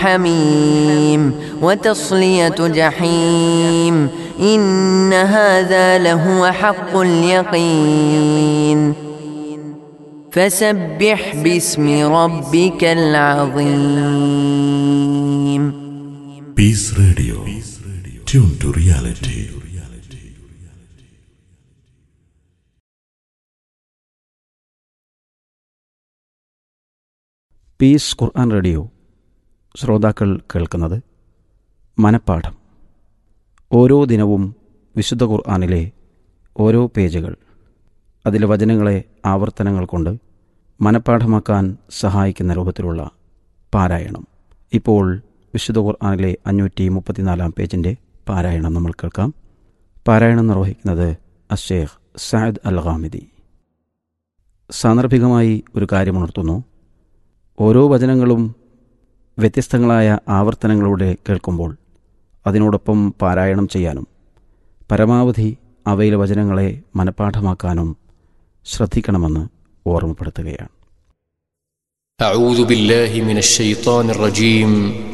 حميم وتصلية جحيم إن هذا لهو حق اليقين فسبح باسم ربك العظيم Peace Radio. Tune to reality. Peace Quran radio ശ്രോതാക്കൾ കേൾക്കുന്നത് മനപ്പാഠം ഓരോ ദിനവും വിശുദ്ധ ഖുർആനിലെ ഓരോ പേജുകൾ അതിലെ വചനങ്ങളെ ആവർത്തനങ്ങൾ കൊണ്ട് മനപ്പാഠമാക്കാൻ സഹായിക്കുന്ന രൂപത്തിലുള്ള പാരായണം ഇപ്പോൾ വിശുദ്ധ ഖുർആനിലെ അഞ്ഞൂറ്റി മുപ്പത്തിനാലാം പേജിൻ്റെ പാരായണം നമ്മൾ കേൾക്കാം പാരായണം നിർവഹിക്കുന്നത് അഷേഖ് സയദ് അൽ ഖാമിദി സാന്ദർഭികമായി ഒരു കാര്യമുണർത്തുന്നു ഓരോ വചനങ്ങളും വ്യത്യസ്തങ്ങളായ ആവർത്തനങ്ങളോടെ കേൾക്കുമ്പോൾ അതിനോടൊപ്പം പാരായണം ചെയ്യാനും പരമാവധി അവയിലെ വചനങ്ങളെ മനഃപ്പാഠമാക്കാനും ശ്രദ്ധിക്കണമെന്ന് ഓർമ്മപ്പെടുത്തുകയാണ് أعوذ بالله من الشيطان الرجيم